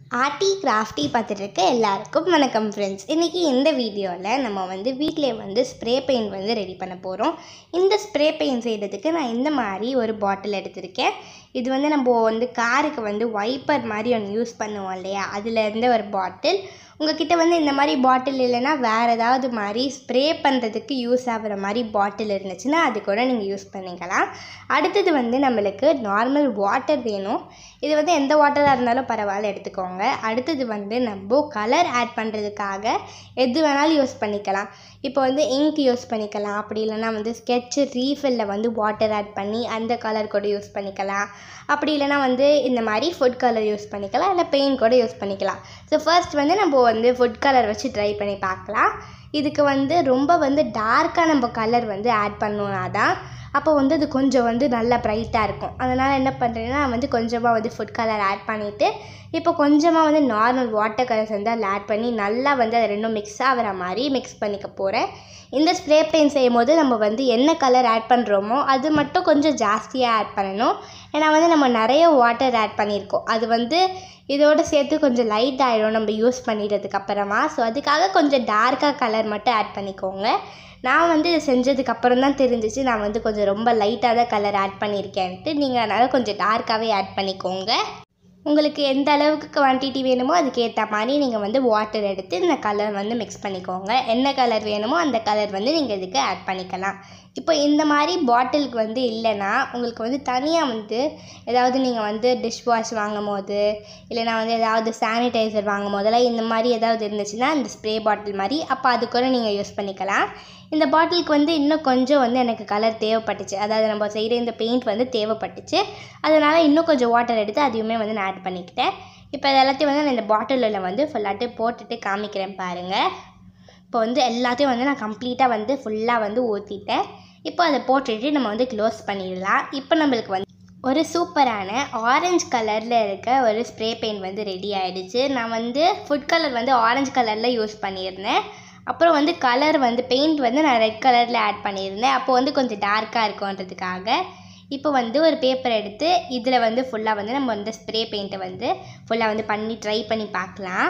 RT crafty பார்த்துட்டு இருக்க எல்லாருக்கும் வணக்கம் ஃப்ரெண்ட்ஸ் இன்றைக்கி இந்த வீடியோவில் நம்ம வந்து வீட்டிலே வந்து ஸ்ப்ரே பெயிண்ட் வந்து ரெடி பண்ண போகிறோம் இந்த ஸ்ப்ரே பெயிண்ட் செய்கிறதுக்கு நான் இந்த மாதிரி ஒரு பாட்டில் எடுத்திருக்கேன் இது வந்து நம்ம வந்து காருக்கு வந்து வைப்பர் மாதிரி ஒன்று யூஸ் பண்ணுவோம் இல்லையா அதில் இருந்த ஒரு பாட்டில் உங்ககிட்ட வந்து இந்த மாதிரி பாட்டில் இல்லைன்னா வேறு ஏதாவது மாதிரி ஸ்ப்ரே பண்ணுறதுக்கு யூஸ் ஆகிற மாதிரி பாட்டில் இருந்துச்சுன்னா அது கூட நீங்கள் யூஸ் பண்ணிக்கலாம் அடுத்தது வந்து நம்மளுக்கு நார்மல் வாட்டர் வேணும் இது வந்து எந்த வாட்டராக இருந்தாலும் பரவாயில்ல எடுத்துக்கோங்க அடுத்தது வந்து நம்ம கலர் ஆட் பண்ணுறதுக்காக எது வேணாலும் யூஸ் பண்ணிக்கலாம் இப்போ வந்து இங்க் யூஸ் பண்ணிக்கலாம் அப்படி இல்லைன்னா வந்து ஸ்கெட்சு ரீஃபில்லில் வந்து வாட்டர் ஆட் பண்ணி அந்த கலர் கூட யூஸ் பண்ணிக்கலாம் அப்படி இல்லைன்னா வந்து இந்த மாதிரி ஃபுட் கலர் யூஸ் பண்ணிக்கலாம் இல்லை பெயிண்ட் கூட யூஸ் பண்ணிக்கலாம் ஸோ ஃபர்ஸ்ட் வந்து நம்ம வந்து ஃபுட் கலர் வச்சு ட்ரை பண்ணி பார்க்கலாம் இதுக்கு வந்து ரொம்ப வந்து டார்க்காக நம்ம கலர் வந்து ஆட் பண்ணோன்னா தான் அப்போ வந்து அது கொஞ்சம் வந்து நல்லா ப்ரைட்டாக இருக்கும் அதனால் என்ன பண்ணுறேன்னா வந்து கொஞ்சமாக வந்து ஃபுட் கலர் ஆட் பண்ணிவிட்டு இப்போ கொஞ்சமாக வந்து நார்மல் வாட்டர் கலர்ஸ் வந்து அதில் ஆட் பண்ணி நல்லா வந்து அது ரெண்டும் மிக்ஸ் ஆகிற மாதிரி மிக்ஸ் பண்ணிக்க போகிறேன் இந்த ஸ்ப்ரே பெயிண்ட் செய்யும் போது நம்ம வந்து என்ன கலர் ஆட் பண்ணுறோமோ அது மட்டும் கொஞ்சம் ஜாஸ்தியாக ஆட் பண்ணணும் ஏன்னா வந்து நம்ம நிறைய வாட்டர் ஆட் பண்ணியிருக்கோம் அது வந்து இதோடு சேர்த்து கொஞ்சம் லைட் ஆகிடும் நம்ம யூஸ் பண்ணிடுறதுக்கு அப்புறமா ஸோ அதுக்காக கொஞ்சம் டார்க்காக கலர் மட்டும் ஆட் பண்ணிக்கோங்க நான் வந்து இது செஞ்சதுக்கு அப்புறம் தான் தெரிஞ்சிச்சு நான் வந்து கொஞ்சம் ரொம்ப லைட்டாக தான் கலர் ஆட் பண்ணியிருக்கேன்ட்டு நீங்கள் அதனால் கொஞ்சம் டார்க்காகவே ஆட் பண்ணிக்கோங்க உங்களுக்கு எந்த அளவுக்கு குவான்டிட்டி வேணுமோ அதுக்கு ஏற்ற மாதிரி நீங்கள் வந்து வாட்டர் எடுத்து இந்த கலர் வந்து மிக்ஸ் பண்ணிக்கோங்க என்ன கலர் வேணுமோ அந்த கலர் வந்து நீங்கள் இதுக்கு ஆட் பண்ணிக்கலாம் இப்போ இந்த மாதிரி பாட்டிலுக்கு வந்து இல்லைன்னா உங்களுக்கு வந்து தனியாக வந்து ஏதாவது நீங்கள் வந்து டிஷ் வாஷ் வாங்கும் போது இல்லைனா வந்து ஏதாவது சானிடைசர் வாங்கும் போதெல்லாம் இந்த மாதிரி ஏதாவது இருந்துச்சுன்னா இந்த ஸ்ப்ரே பாட்டில் மாதிரி அப்போ அது கூட நீங்கள் யூஸ் பண்ணிக்கலாம் இந்த பாட்டிலுக்கு வந்து இன்னும் கொஞ்சம் வந்து எனக்கு கலர் தேவைப்பட்டுச்சு அதாவது நம்ம செய்கிற இந்த பெயிண்ட் வந்து தேவைப்பட்டுச்சு அதனால் இன்னும் கொஞ்சம் வாட்டர் எடுத்து அதையுமே வந்து நான் ஆட் பண்ணிக்கிட்டேன் இப்போ இது எல்லாத்தையும் வந்து நான் இந்த பாட்டிலில் வந்து ஃபுல்லாட்டு போட்டுட்டு காமிக்கிறேன் பாருங்கள் இப்போ வந்து எல்லாத்தையும் வந்து நான் கம்ப்ளீட்டாக வந்து ஃபுல்லாக வந்து ஊற்றிட்டேன் இப்போ அதை போட்டுட்டு நம்ம வந்து க்ளோஸ் பண்ணிடலாம் இப்போ நம்மளுக்கு வந்து ஒரு சூப்பரான ஆரஞ்சு கலரில் இருக்க ஒரு ஸ்ப்ரே பெயிண்ட் வந்து ரெடி ஆகிடுச்சு நான் வந்து ஃபுட் கலர் வந்து ஆரஞ்சு கலரில் யூஸ் பண்ணியிருந்தேன் அப்புறம் வந்து கலர் வந்து பெயிண்ட் வந்து நான் ரெட் கலரில் ஆட் பண்ணியிருந்தேன் அப்போ வந்து கொஞ்சம் டார்க்காக இருக்கும்ன்றதுக்காக இப்போ வந்து ஒரு பேப்பர் எடுத்து இதில் வந்து ஃபுல்லாக வந்து நம்ம வந்து ஸ்ப்ரே பெயிண்ட்டை வந்து ஃபுல்லாக வந்து பண்ணி ட்ரை பண்ணி பார்க்கலாம்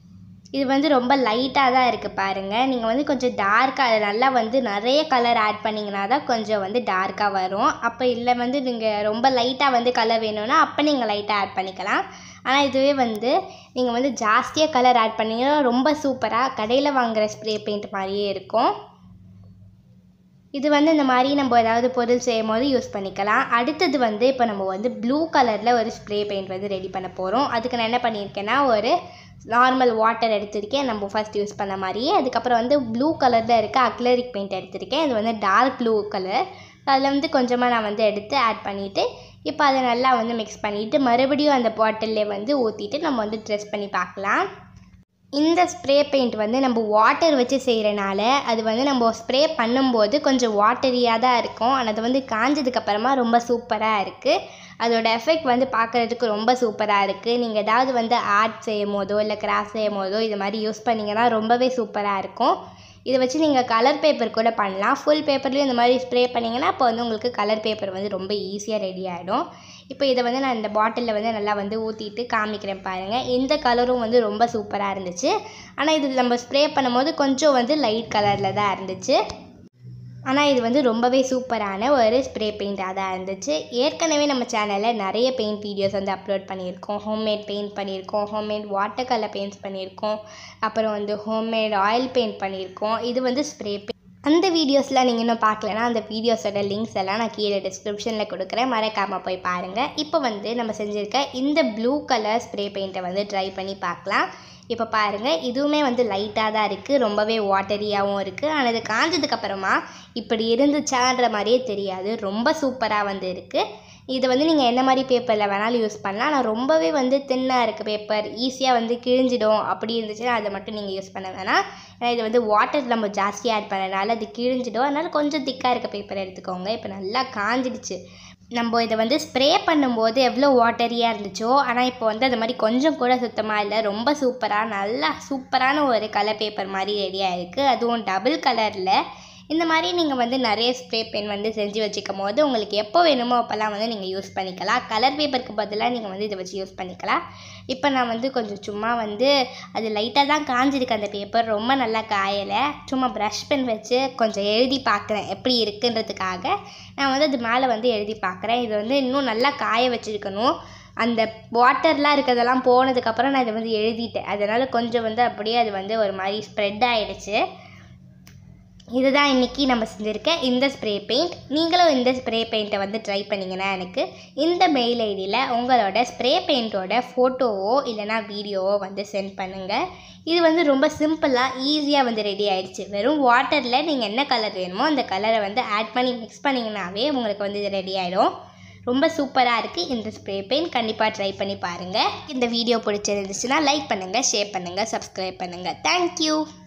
இது வந்து ரொம்ப லைட்டாக தான் இருக்குது பாருங்கள் நீங்கள் வந்து கொஞ்சம் டார்க்காக அது நல்லா வந்து நிறைய கலர் ஆட் பண்ணிங்கன்னா தான் கொஞ்சம் வந்து டார்க்காக வரும் அப்போ இல்லை வந்து நீங்கள் ரொம்ப லைட்டாக வந்து கலர் வேணும்னா அப்போ நீங்கள் லைட்டாக ஆட் பண்ணிக்கலாம் ஆனால் இதுவே வந்து நீங்கள் வந்து ஜாஸ்தியாக கலர் ஆட் பண்ணிங்கன்னா ரொம்ப சூப்பராக கடையில் வாங்குகிற ஸ்ப்ரே பெயிண்ட் மாதிரியே இருக்கும் இது வந்து இந்த மாதிரி நம்ம ஏதாவது பொருள் செய்யும் போது யூஸ் பண்ணிக்கலாம் அடுத்தது வந்து இப்போ நம்ம வந்து ப்ளூ கலரில் ஒரு ஸ்ப்ரே பெயிண்ட் வந்து ரெடி பண்ண போகிறோம் அதுக்கு நான் என்ன பண்ணியிருக்கேன்னா ஒரு நார்மல் வாட்டர் எடுத்திருக்கேன் நம்ம ஃபஸ்ட் யூஸ் பண்ண மாதிரியே அதுக்கப்புறம் வந்து ப்ளூ கலரில் இருக்க அக்லரிக் பெயிண்ட் எடுத்திருக்கேன் இது வந்து டார்க் ப்ளூ கலர் அதில் வந்து கொஞ்சமாக நான் வந்து எடுத்து ஆட் பண்ணிவிட்டு இப்போ அதை நல்லா வந்து மிக்ஸ் பண்ணிவிட்டு மறுபடியும் அந்த பாட்டிலே வந்து ஊற்றிட்டு நம்ம வந்து ட்ரெஸ் பண்ணி பார்க்கலாம் இந்த ஸ்ப்ரே பெயிண்ட் வந்து நம்ம வாட்டர் வச்சு செய்கிறனால அது வந்து நம்ம ஸ்ப்ரே பண்ணும்போது கொஞ்சம் வாட்டரியாக தான் இருக்கும் ஆனால் அது வந்து காஞ்சதுக்கப்புறமா ரொம்ப சூப்பராக இருக்குது அதோட எஃபெக்ட் வந்து பார்க்குறதுக்கு ரொம்ப சூப்பராக இருக்குது நீங்கள் ஏதாவது வந்து ஆர்ட் செய்யும் போதோ இல்லை கிராஃப்ட் செய்யும் போதோ இது மாதிரி யூஸ் பண்ணிங்கன்னா ரொம்பவே சூப்பராக இருக்கும் இதை வச்சு நீங்கள் கலர் பேப்பர் கூட பண்ணலாம் ஃபுல் பேப்பர்லேயும் இந்த மாதிரி ஸ்ப்ரே பண்ணிங்கன்னா அப்போ வந்து உங்களுக்கு கலர் பேப்பர் வந்து ரொம்ப ஈஸியாக ரெடி ஆகிடும் இப்போ இதை வந்து நான் இந்த பாட்டிலில் வந்து நல்லா வந்து ஊற்றிட்டு காமிக்கிறேன் பாருங்கள் இந்த கலரும் வந்து ரொம்ப சூப்பராக இருந்துச்சு ஆனால் இது நம்ம ஸ்ப்ரே பண்ணும்போது கொஞ்சம் வந்து லைட் கலரில் தான் இருந்துச்சு ஆனால் இது வந்து ரொம்பவே சூப்பரான ஒரு ஸ்ப்ரே பெயிண்டாக தான் இருந்துச்சு ஏற்கனவே நம்ம சேனலில் நிறைய பெயிண்ட் வீடியோஸ் வந்து அப்லோட் பண்ணியிருக்கோம் ஹோம்மேட் பெயிண்ட் பண்ணியிருக்கோம் ஹோம்மேட் வாட்டர் கலர் பெயிண்ட்ஸ் பண்ணியிருக்கோம் அப்புறம் வந்து ஹோம்மேட் ஆயில் பெயிண்ட் பண்ணியிருக்கோம் இது வந்து ஸ்ப்ரே பெயிண்ட் அந்த வீடியோஸ்லாம் நீங்கள் இன்னும் பார்க்கலனா அந்த வீடியோஸோட லிங்க்ஸ் எல்லாம் நான் கீழே டிஸ்கிரிப்ஷனில் கொடுக்குறேன் மறக்காமல் போய் பாருங்கள் இப்போ வந்து நம்ம செஞ்சுருக்க இந்த ப்ளூ கலர் ஸ்ப்ரே பெயிண்ட்டை வந்து ட்ரை பண்ணி பார்க்கலாம் இப்போ பாருங்கள் இதுவுமே வந்து லைட்டாக தான் இருக்குது ரொம்பவே வாட்டரியாகவும் இருக்குது ஆனால் இது காஞ்சதுக்கப்புறமா இப்படி இருந்துச்சான்ற மாதிரியே தெரியாது ரொம்ப சூப்பராக வந்து இருக்குது இதை வந்து நீங்கள் எந்த மாதிரி பேப்பரில் வேணாலும் யூஸ் பண்ணலாம் ஆனால் ரொம்பவே வந்து தின்னாக இருக்குது பேப்பர் ஈஸியாக வந்து கிழிஞ்சிடும் அப்படி இருந்துச்சுன்னா அதை மட்டும் நீங்கள் யூஸ் பண்ண வேணாம் ஏன்னா இது வந்து வாட்டர் நம்ம ஜாஸ்தியாக ஆட் பண்ணனால அது கிழிஞ்சிடும் அதனால் கொஞ்சம் திக்காக இருக்க பேப்பர் எடுத்துக்கோங்க இப்போ நல்லா காஞ்சிடுச்சு நம்ம இதை வந்து ஸ்ப்ரே பண்ணும்போது எவ்வளோ வாட்டரியாக இருந்துச்சோ ஆனால் இப்போ வந்து அது மாதிரி கொஞ்சம் கூட சுத்தமாக இல்லை ரொம்ப சூப்பராக நல்லா சூப்பரான ஒரு கலர் பேப்பர் மாதிரி ரெடியாக இருக்குது அதுவும் டபுள் கலரில் இந்த மாதிரி நீங்கள் வந்து நிறைய ஸ்ப்ரே பெயின் வந்து செஞ்சு வச்சுக்கும் போது உங்களுக்கு எப்போ வேணுமோ அப்போல்லாம் வந்து நீங்கள் யூஸ் பண்ணிக்கலாம் கலர் பேப்பருக்கு பதிலாக நீங்கள் வந்து இதை வச்சு யூஸ் பண்ணிக்கலாம் இப்போ நான் வந்து கொஞ்சம் சும்மா வந்து அது லைட்டாக தான் காஞ்சிருக்கு அந்த பேப்பர் ரொம்ப நல்லா காயலை சும்மா ப்ரஷ் பென் வச்சு கொஞ்சம் எழுதி பார்க்குறேன் எப்படி இருக்குன்றதுக்காக நான் வந்து அது மேலே வந்து எழுதி பார்க்குறேன் இது வந்து இன்னும் நல்லா காய வச்சுருக்கணும் அந்த வாட்டர்லாம் இருக்கிறதெல்லாம் போனதுக்கப்புறம் நான் இதை வந்து எழுதிட்டேன் அதனால் கொஞ்சம் வந்து அப்படியே அது வந்து ஒரு மாதிரி ஸ்ப்ரெட் ஆகிடுச்சு இதுதான் இன்றைக்கி நம்ம செஞ்சுருக்க இந்த ஸ்ப்ரே பெயிண்ட் நீங்களும் இந்த ஸ்ப்ரே பெயிண்ட்டை வந்து ட்ரை பண்ணிங்கன்னா எனக்கு இந்த மெயில் ஐடியில் உங்களோட ஸ்ப்ரே பெயிண்ட்டோட ஃபோட்டோவோ இல்லைனா வீடியோவோ வந்து சென்ட் பண்ணுங்கள் இது வந்து ரொம்ப சிம்பிளாக ஈஸியாக வந்து ரெடி ஆயிடுச்சு வெறும் வாட்டரில் நீங்கள் என்ன கலர் வேணுமோ அந்த கலரை வந்து ஆட் பண்ணி மிக்ஸ் பண்ணிங்கனாவே உங்களுக்கு வந்து இது ரெடி ஆகிடும் ரொம்ப சூப்பராக இருக்குது இந்த ஸ்ப்ரே பெயிண்ட் கண்டிப்பாக ட்ரை பண்ணி பாருங்கள் இந்த வீடியோ பிடிச்சிருந்துச்சுன்னா லைக் பண்ணுங்கள் ஷேர் பண்ணுங்கள் சப்ஸ்கிரைப் பண்ணுங்கள் தேங்க்யூ